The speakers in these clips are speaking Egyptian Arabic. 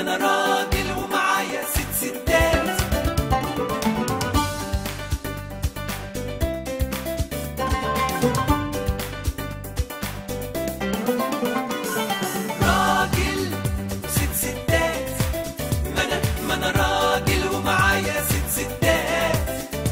انا راجل ومعايا ست ستات راجل وست ستات ما انا ما انا راجل ومعايا ست ستات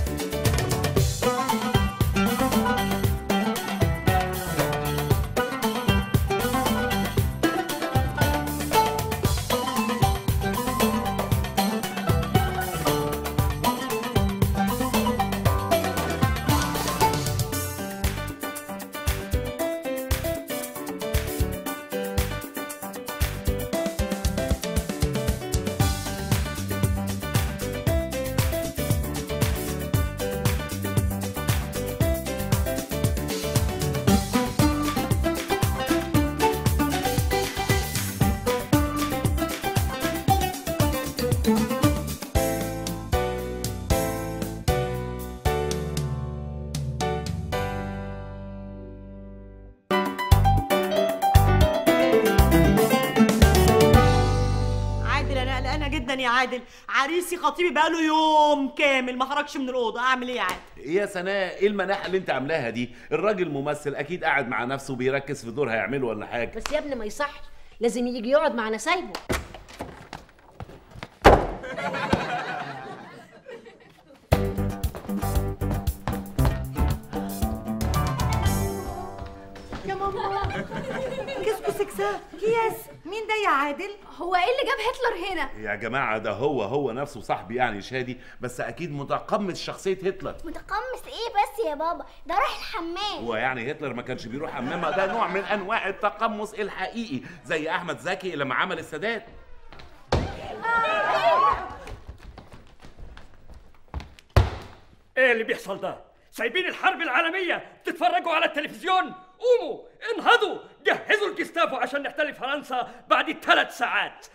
عادل انا قلقانه جدا يا عادل عريسي خطيبي بقاله يوم كامل ما خرجش من الاوضه اعمل ايه يا عادل ايه يا سناء ايه المناحه اللي انت عاملاها دي الراجل ممثل اكيد قاعد مع نفسه بيركز في دور هيعمله ولا حاجه بس يا ابني ما يصحش لازم يجي يقعد مع نسايبه يا ماما كسكو سكسا كياس مين ده يا عادل هو ايه اللي جاب هتلر هنا يا جماعه ده هو هو نفسه صاحبي يعني شادي بس اكيد متقمص شخصيه هتلر متقمص ايه بس يا بابا ده راح الحمام هو يعني هتلر ما كانش بيروح حمام ده نوع من انواع التقمص الحقيقي زي احمد زكي لما عمل السادات ايه اللي بيحصل ده؟ سايبين الحرب العالمية تتفرجوا على التلفزيون؟ قوموا انهضوا جهزوا الجستافو عشان نحتل فرنسا بعد ثلاث ساعات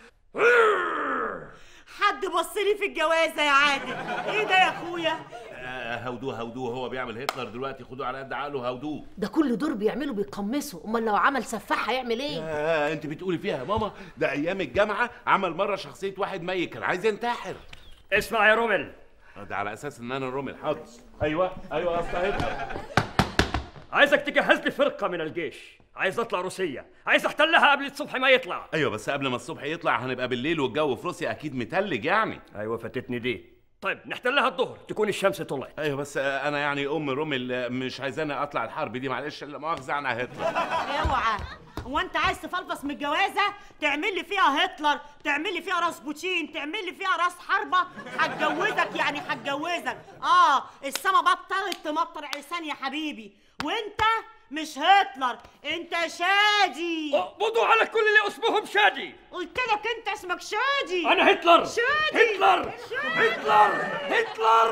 حد بص لي في الجوازه يا عادل ايه ده يا اخويا آه هودوه هودوه هو بيعمل هتلر دلوقتي خدوه على قد عقله هودوه ده كل دور بيعمله بيقمصه امال لو عمل سفاح هيعمل ايه آه انت بتقولي فيها يا ماما ده ايام الجامعه عمل مره شخصيه واحد ميت كان عايز ينتحر اسمع يا رومل ده على اساس ان انا رومل حاضر ايوه ايوه اصل هتلر عايزك تجهز لي فرقة من الجيش عايز اطلع روسية عايز احتلها قبل الصبح ما يطلع ايوه بس قبل ما الصبح يطلع هنبقى بالليل والجو في روسيا اكيد متلج يعني ايوه فاتتني دي طيب نحتلها الظهر تكون الشمس طلعت ايوه بس آه، انا يعني ام رومل آه، مش عايزاني اطلع الحرب دي معلش لا مؤاخذه عن هتلر اوعى هو انت عايز تفلفص من الجوازه تعمل لي فيها هتلر تعمل لي فيها راس بوتين تعمل لي فيها راس حربه هتجوزك يعني هتجوزك اه السما بطلت تمطر عرسان يا حبيبي وانت مش هتلر انت شادي اقبضوا على كل اللي اسمهم شادي قلت لك انت اسمك شادي انا هتلر شادي هتلر هتلر هتلر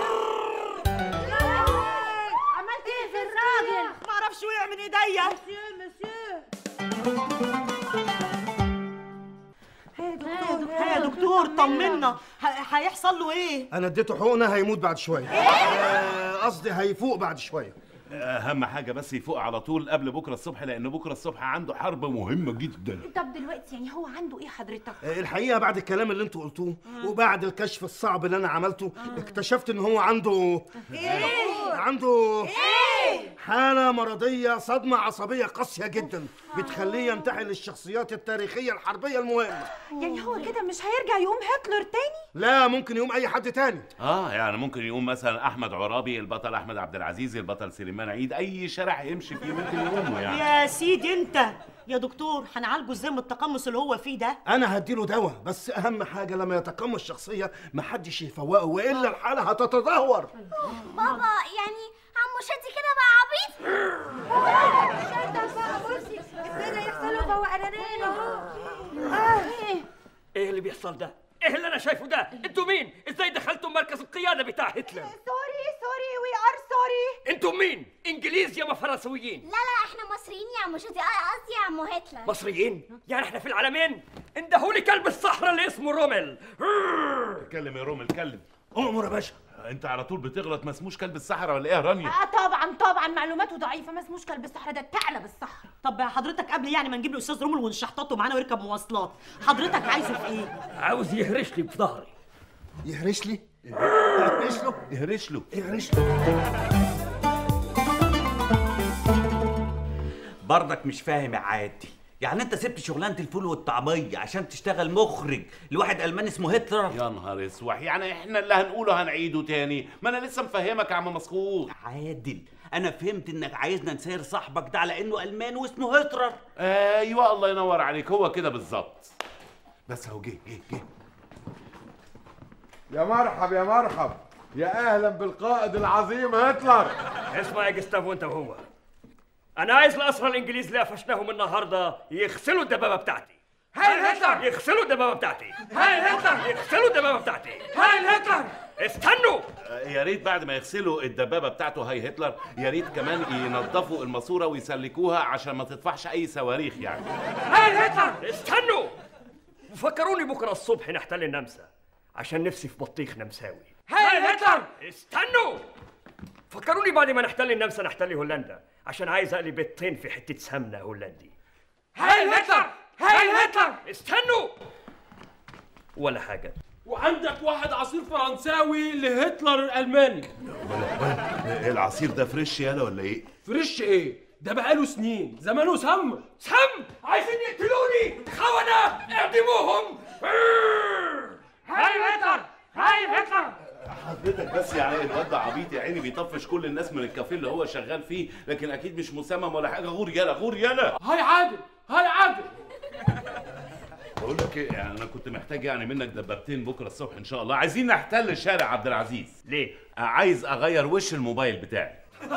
عملت ايه في الراجل ما اعرفش وقع من ايديا مسيو مسيو يا دكتور طمنا ه- هيحصل له ايه انا اديته حقنه هيموت بعد شويه آه، قصدي هيفوق بعد شويه اهم حاجه بس يفوق على طول قبل بكره الصبح لان بكره الصبح عنده حرب مهمه جدا طب دلوقتي يعني هو عنده ايه حضرتك آه، الحقيقه بعد الكلام اللي انتوا قلتوه وبعد الكشف الصعب اللي انا عملته اكتشفت ان هو عنده ايه عنده ايه حالة مرضية صدمة عصبية قاسية جدا بتخليه ينتحل الشخصيات التاريخية الحربية المهمة يعني هو كده مش هيرجع يقوم هتلر تاني لا ممكن يقوم أي حد تاني اه يعني ممكن يقوم مثلا احمد عرابي البطل احمد عبد العزيز البطل سليمان عيد اي شارع يمشي فيه ممكن يقوموا يعني يا سيدي انت يا دكتور هنعالجه ازاي من التقمص اللي هو فيه ده أنا هديله دواء بس أهم حاجة لما يتقمص الشخصية محدش يفوقه وإلا الحالة هتتدهور بابا يعني عمو شادي كده بقى عبيط شدك بقى بصي ابتدى يحصل له فوقانين اهو ايه اللي بيحصل ده ايه اللي انا شايفه ده انتوا مين ازاي دخلتوا مركز القياده بتاع هتلر سوري سوري وي ار سوري انتوا مين انجليز يا فرنسويين لا لا احنا مصريين يا عمو شادي آه، قصدي يا عمو هتلر مصريين يعني احنا في العالمين اندهولي كلب الصحراء اللي اسمه رومل اتكلم يا رومل اتكلم امر يا باشا انت على طول بتغلط ما اسموش كلب الصحراء ولا ايه يا رانيا اه طبعا طبعا معلوماته ضعيفه ما اسموش كلب الصحراء ده ثعلب الصحراء طب حضرتك قبل يعني ما نجيب الاستاذ رومل ونشحططه معانا ويركب مواصلات حضرتك عايزه في ايه عاوز يهرش لي في ظهري يهرش لي يهرش له يهرش له يهرش له برضك مش فاهم يا عادل يعني انت سبت شغلانه الفول والطعميه عشان تشتغل مخرج لواحد الماني اسمه هتلر يا نهار اسوح يعني احنا اللي هنقوله هنعيده تاني ما انا لسه مفهمك يا عم مسخوط عادل انا فهمت انك عايزنا نسير صاحبك ده على انه الماني واسمه هتلر ايوه الله ينور عليك هو كده بالظبط بس اهو جه جه جه يا مرحب يا مرحب يا اهلا بالقائد العظيم هتلر اسمع يا جستافو انت وهو انا عايز الاسرى الانجليز اللي قفشناهم النهارده يغسلوا الدبابه بتاعتي هاي هتلر يغسلوا الدبابه بتاعتي هاي هتلر يغسلوا الدبابه بتاعتي هاي هتلر استنوا آه، يا ريت بعد ما يغسلوا الدبابه بتاعته هاي هتلر يا ريت كمان ينظفوا الماسوره ويسلكوها عشان ما تطفحش اي صواريخ يعني هاي هتلر استنوا وفكروني بكره الصبح نحتل النمسا عشان نفسي في بطيخ نمساوي هاي هتلر استنوا فكروني بعد ما نحتل النمسا نحتل هولندا عشان عايز اقلي بيضتين في حته سمنه هولندي هاي هتلر هاي هتلر استنوا ولا حاجه وعندك واحد عصير فرنساوي لهتلر الالماني ايه العصير ده فريش يالا ولا ايه فريش ايه ده بقاله سنين زمانه سم سم عايزين يقتلوني خونه اعدموهم هاي هتلر هاي هتلر حضرتك بس يعني الواد ده عبيط يا عيني بيطفش كل الناس من الكافيه اللي هو شغال فيه لكن اكيد مش مسمم ولا حاجه غور يالا غور يالا هاي عادل هاي عادل بقول لك ايه يعني انا كنت محتاج يعني منك دبابتين بكره الصبح ان شاء الله عايزين نحتل شارع عبد العزيز ليه عايز اغير وش الموبايل بتاعي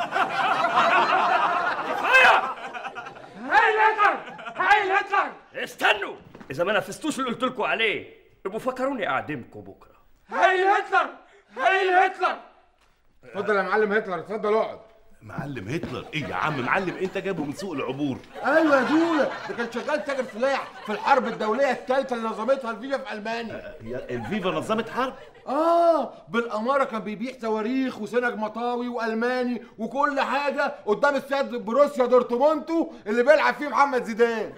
هاي هتلر هاي هتلر استنوا اذا ما نفذتوش اللي قلت لكم عليه ابقوا فكروني اعدمكم بكره هاي هتلر هاي هتلر اتفضل يا معلم هتلر اتفضل اقعد معلم هتلر ايه يا عم معلم انت جايبه من سوق العبور ايوه يا دوله ده كان شغال تاجر سلاح في الحرب الدوليه الثالثه اللي نظمتها الفيفا في المانيا يا الفيفا نظمت حرب اه بالاماره كان بيبيع صواريخ وسنج مطاوي والماني وكل حاجه قدام استاد بروسيا دورتموندو اللي بيلعب فيه محمد زيدان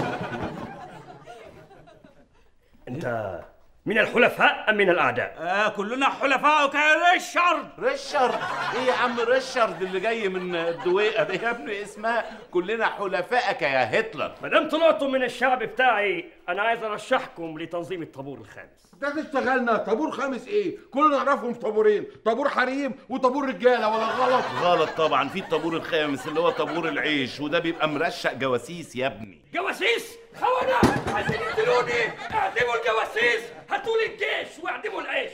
انت من الحلفاء ام من الاعداء آه كلنا حلفاء يا ريشارد ريشارد ايه يا عم ريشارد اللي جاي من الدويقه ده يا ابني اسمها كلنا حلفائك يا هتلر ما دام طلعتم من الشعب بتاعي انا عايز ارشحكم لتنظيم الطابور الخامس ده تشتغلنا طابور خامس ايه كلنا نعرفهم في طابورين طابور حريم وطابور رجاله ولا غلط غلط طبعا في الطابور الخامس اللي هو طابور العيش وده بيبقى مرشق جواسيس يا ابني جواسيس خونه عايزين يقتلوني اعدموا الجواسيس هاتوا لي الجيش واعدموا العيش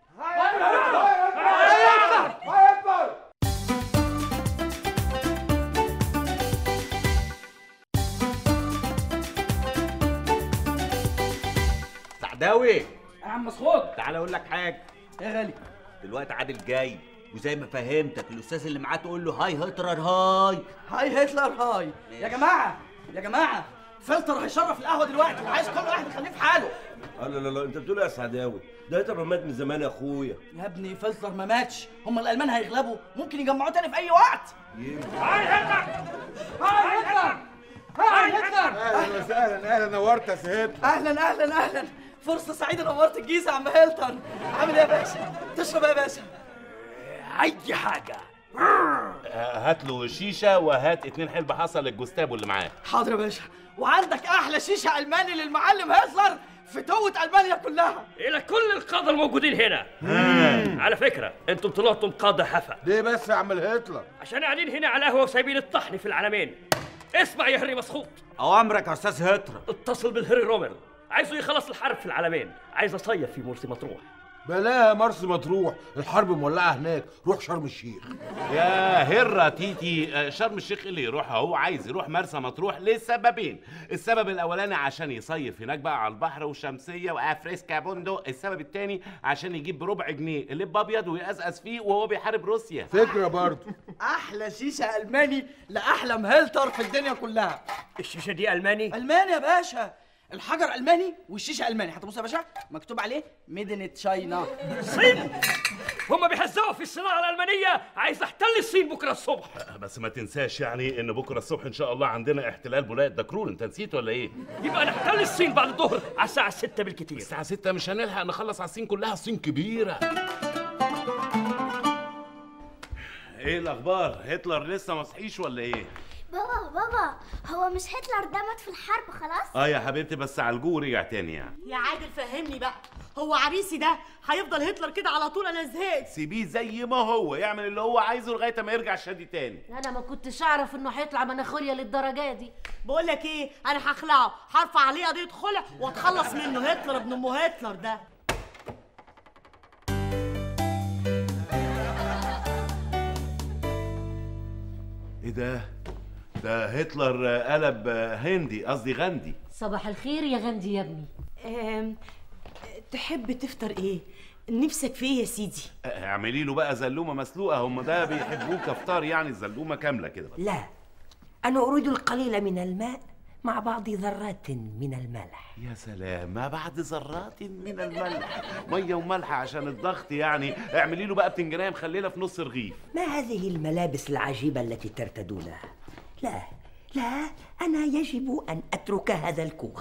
سعداوي يا عم مسخوط تعال اقول لك حاجه يا غالي دلوقتي عادل جاي وزي ما فهمتك الاستاذ اللي معاه تقول له هاي هتلر هاي هاي هتلر هاي يا جماعه يا جماعه فلتر هيشرف القهوه دلوقتي وعايز كل واحد يخليه في حاله لا لا لا انت بتقول إيه يا سعداوي ده هتبقى مات من زمان يا اخويا يا ابني فلتر ما ماتش هم الالمان هيغلبوا ممكن يجمعوه تاني في اي وقت هاي هتلر هاي هتلر هاي هتلر اهلا وسهلا اهلا نورت يا سهيب اهلا اهلا اهلا فرصه سعيده نورت الجيزه يا عم هيلتون عامل ايه يا باشا تشرب ايه يا باشا اي حاجه هات له شيشه وهات اتنين حلبة حصل للجوستابو اللي معاه حاضر يا باشا وعندك احلى شيشه الماني للمعلم هتلر في توة المانيا كلها الى كل القاده الموجودين هنا على فكره انتم طلعتم قاده حفا ليه بس يا عم الهتلر عشان قاعدين هنا على قهوه وسايبين الطحن في العالمين اسمع يا هري مسخوط اوامرك يا استاذ هتلر اتصل بالهري رومل عايزه يخلص الحرب في العالمين عايز اصيف في مرسي مطروح بلاها مرسى مطروح الحرب مولعه هناك روح شرم الشيخ يا هرة تيتي آه، شرم الشيخ اللي يروحها هو عايز يروح مرسى مطروح لسببين السبب الاولاني عشان يصيف هناك بقى على البحر والشمسيه وافريسكا بوندو السبب التاني عشان يجيب بربع جنيه اللب ابيض ويقزقز فيه وهو بيحارب روسيا فكره برضه احلى شيشه الماني لاحلى مهلتر في الدنيا كلها الشيشه دي الماني الماني يا باشا الحجر الماني والشيشه الماني حتى بص يا باشا مكتوب عليه ميد ان تشاينا الصين هم بيهزقوا في الصناعه الالمانيه عايز احتل الصين بكره الصبح بس ما تنساش يعني ان بكره الصبح ان شاء الله عندنا احتلال بلاد دكرور انت نسيت ولا ايه يبقى نحتل الصين بعد الظهر على الساعه 6 بالكتير الساعه 6 مش هنلحق نخلص على الصين كلها الصين كبيره ايه الاخبار هتلر لسه ما صحيش ولا ايه بابا بابا هو مش هتلر ده مات في الحرب خلاص اه يا حبيبتي بس عالجوه ورجع تاني يعني يا عادل فهمني بقى هو عريسي ده هيفضل هتلر كده على طول انا زهقت سيبيه زي ما هو يعمل اللي هو عايزه لغايه ما يرجع شادي تاني انا ما كنتش اعرف انه هيطلع مناخوليا للدرجه دي بقول لك ايه انا هخلعه هرفع عليه قضيه خلع واتخلص منه هتلر ابن ام هتلر ده ايه ده ده هتلر قلب هندي قصدي غندي صباح الخير يا غندي يا ابني أم... تحب تفطر ايه نفسك في ايه يا سيدي اعملي له بقى زلومه مسلوقه هم ده بيحبوه كفطار يعني الزلومه كامله كده بس لا أنا أريد القليل من الماء مع بعض ذرات من الملح يا سلام ما بعد ذرات من الملح ميه وملح عشان الضغط يعني اعملي له بقى بتنجانيه مخلله في نص رغيف ما هذه الملابس العجيبة التي ترتدونها؟ لا لا أنا يجب أن أترك هذا الكوخ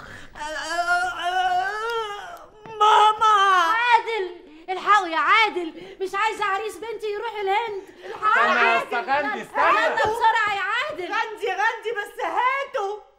ماما عادل الحقوا يا عادل مش عايزه عريس بنتي يروح الهند الحقوا استنى يا عادل. أستا غندي، استنى. استنى بسرعه يا عادل غندي غندي بس هاته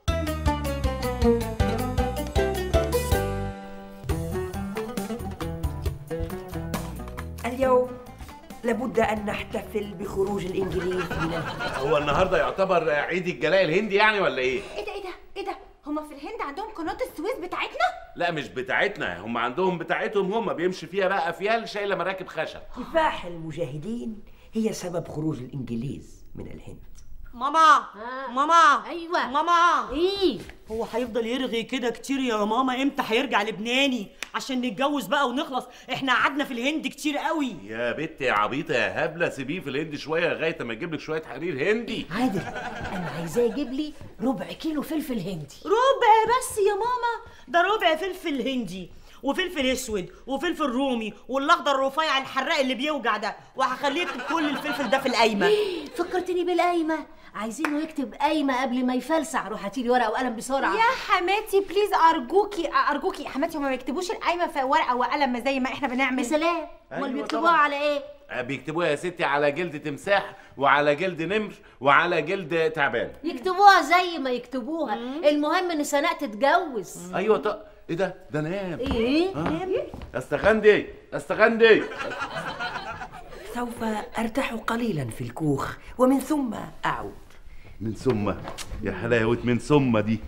اليوم لابد أن نحتفل بخروج الإنجليز من الهند هو النهارده يعتبر عيد الجلاء الهندي يعني ولا ايه ايه ده ايه ده ايه ده هما في الهند عندهم قناه السويس بتاعتنا لا مش بتاعتنا هم عندهم بتاعتهم هم بيمشي فيها بقى افيال شايله مراكب خشب كفاح المجاهدين هي سبب خروج الإنجليز من الهند ماما ماما ايوه ماما ايه هو هيفضل يرغي كده كتير يا ماما امتى هيرجع لبناني عشان نتجوز بقى ونخلص احنا قعدنا في الهند كتير قوي يا بنت يا عبيطه يا هبله سيبيه في الهند شويه لغايه ما اجيب لك شويه حرير هندي عادل انا عايزاه يجيب لي ربع كيلو فلفل هندي ربع بس يا ماما ده ربع فلفل هندي وفلفل اسود وفلفل رومي والاخضر الرفيع الحراق اللي بيوجع ده وهخليه يكتب كل الفلفل ده في القايمه فكرتني بالقايمه عايزينه يكتب قايمه قبل ما يفلسع روح هاتيلي ورقه وقلم بسرعه يا حماتي بليز ارجوكي ارجوكي يا حماتي هما ما بيكتبوش القايمه في ورقه وقلم زي ما احنا بنعمل سلام أيوة امال بيكتبوها طبعاً. على ايه بيكتبوها يا ستي على جلد تمساح وعلى جلد نمر وعلى جلد تعبان يكتبوها زي ما يكتبوها المهم ان سناء تتجوز ايوه طب ايه ده ده نام ايه استغندي استغندي سوف أرتاح قليلا في الكوخ ومن ثم أعود من ثم يا حلاوه من ثم دي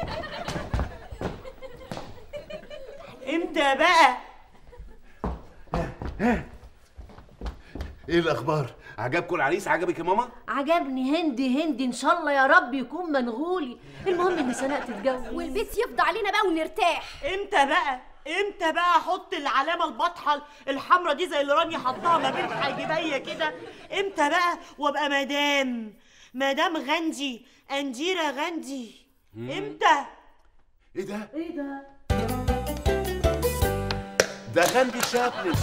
امتى بقى ايه الاخبار عجبكم العريس عجبك يا ماما عجبني هندي هندي ان شاء الله يا رب يكون منغولي المهم ان سناء تتجوز والبيت يفضى علينا بقى ونرتاح امتى بقى امتى بقى احط العلامه البطحه الحمراء دي زي اللي رانيا حطاها ما بين حاجبيا كده امتى بقى وابقى مدام مدام غندي انديره غندي امتى ايه ده ايه ده ده غندي شابلن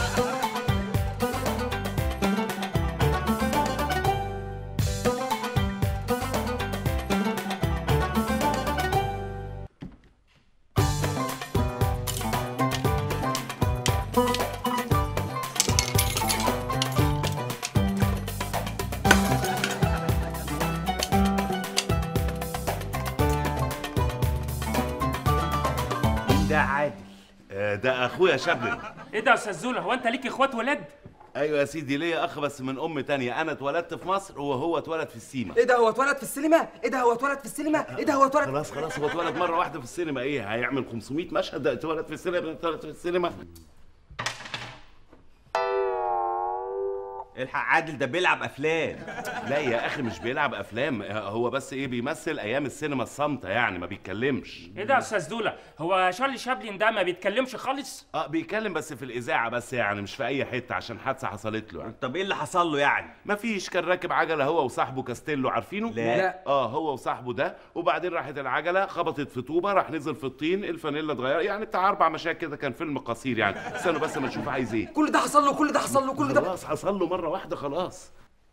ده عادل آه، ده اخويا شابلن ايه ده يا استاذ زولا هو انت ليك اخوات ولاد ايوه يا سيدي ليا اخ بس من ام تانية انا اتولدت في مصر وهو اتولد في السيما ايه ده هو اتولد في السينما ايه ده هو اتولد في السينما ايه ده هو اتولد خلاص خلاص هو اتولد مره واحده في السينما ايه هيعمل 500 مشهد ده اتولد في السينما اتولد في السينما الحق عادل ده بيلعب افلام لا يا اخي مش بيلعب افلام هو بس ايه بيمثل ايام السينما الصامته يعني ما بيتكلمش ايه ده يا استاذ دوله هو شارلي شابلين ده ما بيتكلمش خالص اه بيتكلم بس في الاذاعه بس يعني مش في اي حته عشان حادثه حصلت له يعني طب ايه اللي حصل له يعني مفيش كان راكب عجله هو وصاحبه كاستيلو عارفينه لا. لا. اه هو وصاحبه ده وبعدين راحت العجله خبطت في طوبه راح نزل في الطين الفانيلا اتغير يعني بتاع اربع مشاهد كده كان فيلم قصير يعني استنوا بس ما نشوف عايز ايه كل ده حصل له كل ده حصل له كل ده خلاص حصل له مره واحده خلاص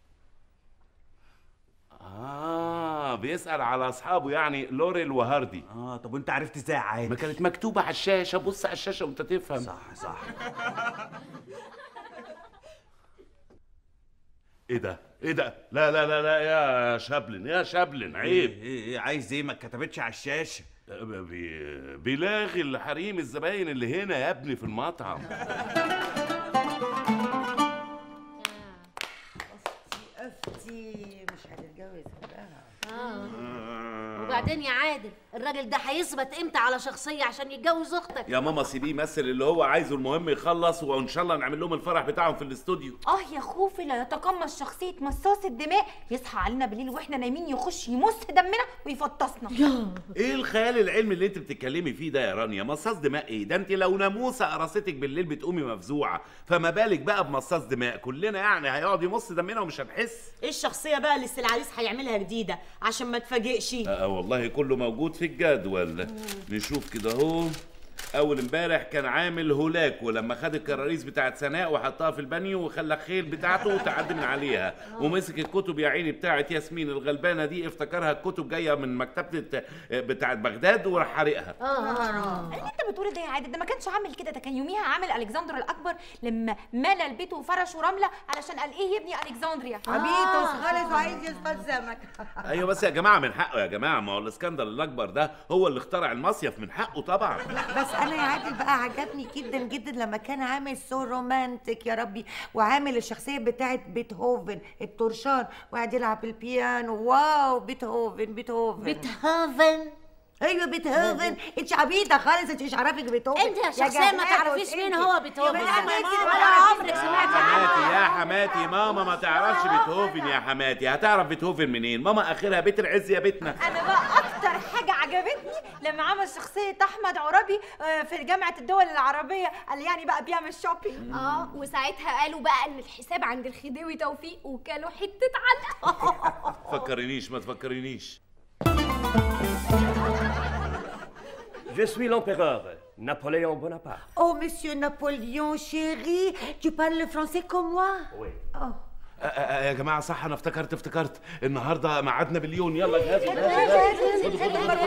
اه بيسال على اصحابه يعني لوريل وهاردي اه طب وانت عرفت ازاي عادي ما كانت مكتوبه على الشاشه بص على الشاشه وانت تفهم صح صح ايه ده ايه ده لا لا لا لا يا شابلن يا شابلن عيب ايه ايه إيه، عايز ايه ما اتكتبتش على الشاشه بي- بيلاغي الحريم الزباين اللي هنا يا ابني في المطعم اختي مش هتتجوز اه وبعدين يا عادل الراجل ده هيثبت امتى على شخصيه عشان يتجوز اختك يا ماما سيبيه يمثل اللي هو عايزه المهم يخلص وان شاء الله نعمل لهم الفرح بتاعهم في الاستوديو اه يا خوفي لا يتقمص شخصية مصاص الدماء يصحى علينا بالليل واحنا نايمين يخش يمص دمنا ويفطسنا ايه الخيال العلمي اللي انت بتتكلمي فيه ده يا رانيا مصاص دماء ايه ده انت لو ناموسه قرصتك بالليل بتقومي مفزوعه فما بالك بقى بمصاص دماء كلنا يعني هيقعد يمص دمنا ومش هنحس ايه الشخصيه بقى اللي العريس هيعملها جديده عشان ما تفاجئش آه والله كله موجود في الجدول نشوف كده اهو اول امبارح كان عامل هولاكو لما خد الكراريس بتاعت سناء وحطها في البانيو وخلى الخيل بتاعته وتعدي من عليها ومسك الكتب يا عيني بتاعت ياسمين الغلبانه دي افتكرها الكتب جايه من مكتبه بتاعت بغداد وراح حارقها اللي انت بتقول ده يا عادل ده ما كانش عامل كده ده كان يوميها عامل الكسندر الاكبر لما ملى البيت وفرشه رمله علشان قال ايه يبني الكسندريا عبيط خالص وعايز يصطاد سمك ايوه بس يا جماعه من حقه يا جماعه ما هو الاسكندر الاكبر ده هو اللي اخترع المصيف من حقه طبعا بس انا يا عادل بقى عجبني جدا جدا لما كان عامل سو رومانتك يا ربي وعامل الشخصيه بتاعت بيتهوفن الطرشان وقاعد يلعب البيانو واو بيتهوفن بيتهوفن بيتهوفن ايوه بيتهوفن انت عبيطه خالص انت مش عارفك بيتهوفن انت يا شخصيه ما جهالة تعرفيش وانت- مين هو بيتهوفن يا ده. بني آدم، ولا عمرك سمعت عنه حماتي يا حماتي ماما ما تعرفش بيتهوفن يا حماتي هتعرف بيتهوفن منين ماما اخرها بيت العز يا بيتنا انا بقى اكتر حاجه عجبتني لما عمل شخصيه احمد عرابي آه، في جامعه الدول العربيه قال يعني بقى بيعمل شوبينج اه وساعتها قالوا بقى ان الحساب عند الخديوي توفيق وكانوا حته علقه فكرنيش ما تفكرنيش Je suis l'empereur, Napoléon Bonaparte. Oh, monsieur Napoléon, chéri, tu parles le français comme moi Oui. Oh. آه، آه، يا جماعه صح انا افتكرت افتكرت النهارده ميعادنا بليون يلا جهزوا جهزوا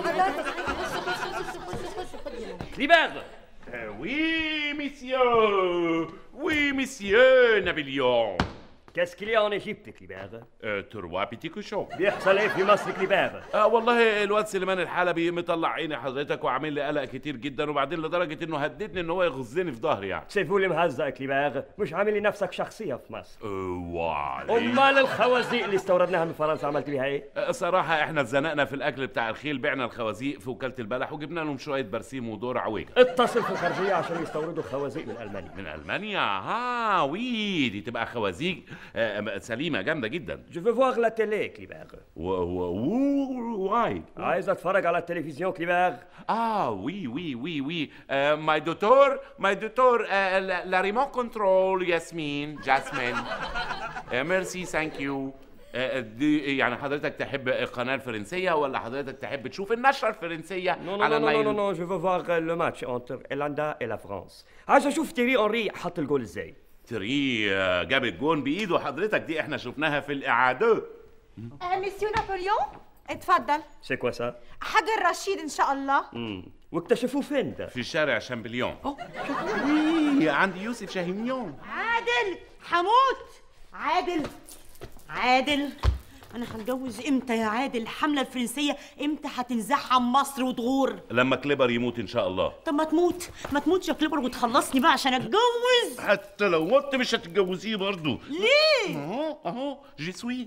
Libère Oui, monsieur Oui, monsieur Napoléon Qu'est-ce qu'il y a en Égypte, Clibert آه، تروا بيتي كوشون بيحصل ايه في مصر كليبر؟ آه والله الواد سليمان الحلبي مطلع عيني حضرتك وعامل لي قلق كتير جدا وبعدين لدرجه انه هددني ان هو يغزني في ظهري يعني سيفو اللي مهزأ كليبر مش عامل لنفسك شخصيه في مصر آه، وعليك امال الخوازيق اللي استوردناها من فرنسا عملت بيها ايه؟ آه، صراحة احنا اتزنقنا في الأكل بتاع الخيل بعنا الخوازيق في وكالة البلح وجبنا لهم شوية برسيم ودور عويجة اتصل في الخارجيه عشان يستوردوا خوازيق من المانيا من ألمانيا ها وي دي تبقى خوازيق آه، سليمة جامدة جدا جو في فواغ لا تيلي كليبر و و و واي عايز اتفرج على التلفزيون كليبر اه وي وي وي وي آه، ماي دكتور ماي دكتور آه، لا لا ريموت كنترول ياسمين جاسمين آه، ميرسي ثانك يو آه، دي يعني حضرتك تحب القناة الفرنسية ولا حضرتك تحب تشوف النشرة الفرنسية نو نو على نو نو نو النايل نو جو في فواغ لو ماتش انتر ايرلندا اي لا فرانس عايز اشوف تيري اونري حط الجول ازاي تري آه، جاب الجون بايده حضرتك دي احنا شفناها في الاعاده مسيو نابليون اتفضل سي كوا سا حجر رشيد ان شاء الله امم واكتشفوه فين ده؟ في شارع شامبليون وي عندي يوسف شاهينيون عادل حموت عادل عادل انا هتجوز امتى يا عادل الحمله الفرنسيه امتى هتنزعها مصر وتغور لما كليبر يموت ان شاء الله طب ما تموت ما تموتش يا كليبر وتخلصني بقى عشان اتجوز حتى لو مت مش هتتجوزيه برضه ليه اهو اهو جي سوي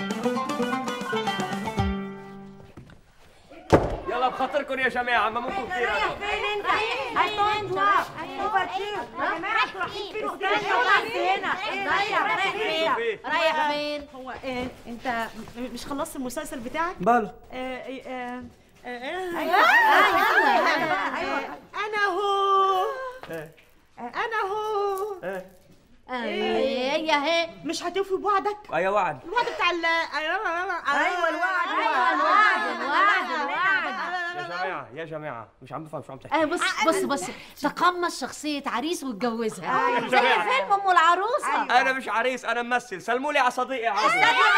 يلا بخاطركم يا جماعه ما ممكن كتير فين انت؟ هاتوا انتوا وباتشير يا جماعه انتوا رايحين فين استنوا بس هنا رايح رايح فين رايح فين هو إيه انت مش خلصت المسلسل بتاعك باله آه، آه، آه، آه، أيوة، أيوة، أنا- أيوة. انا هو انا هو ايه هي اهي مش هتوفي بوعدك ايوه وعد الوعد بتاع ال ايوه الوعد ايوه الوعد الوعد الوعد يا جماعه يا جماعه مش عم بفهم شو عم تحكي اه بص بص بص تقمص شخصية عريس واتجوزها أيوة. زي فيلم ام العروسة انا مش عريس انا ممثل سلموا لي على صديقي عاصم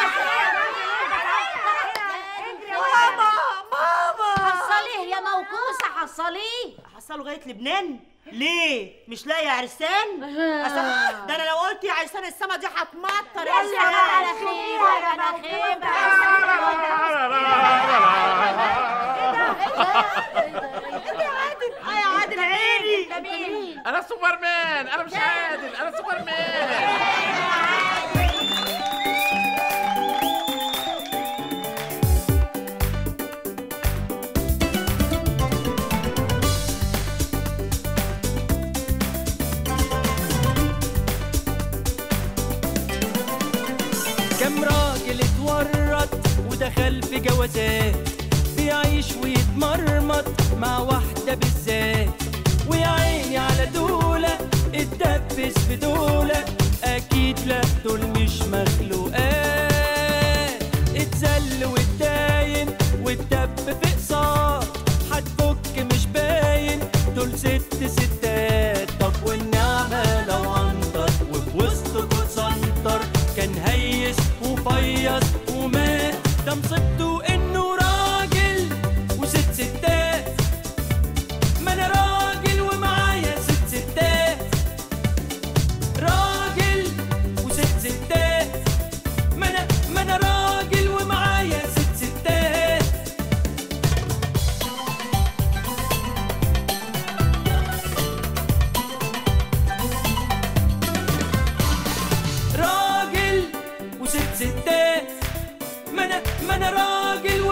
ماما ماما حصليه يا موكوسة حصليه حصلوا لغايه لبنان ليه مش لاقي عرسان أصل- ده انا لو قلت يا عرسان السما دي هتمطر يا يلا على خيبة على اه يا عادل عيني انا سوبرمان انا مش عادل انا سوبرمان كم راجل اتورط ودخل في جوازات بيعيش ويتمرمط مع واحدة بالذات ويا عيني على دولة اتدبس في دولة أكيد لا دول مش مخلوقات اتذل واتداين واتدب في قصار هتفك مش باين دول ست ستات طب والنعمة لو عنتر وفي وسطكوا اتسنطر كان هيس وفيص ومات ده مصيبته انه راجل وست ستات ما انا راجل ومعايا ست ستات راجل وست ستات ما انا ما انا راجل ومعايا ست ستات راجل وست ستات ما انا ما انا راجل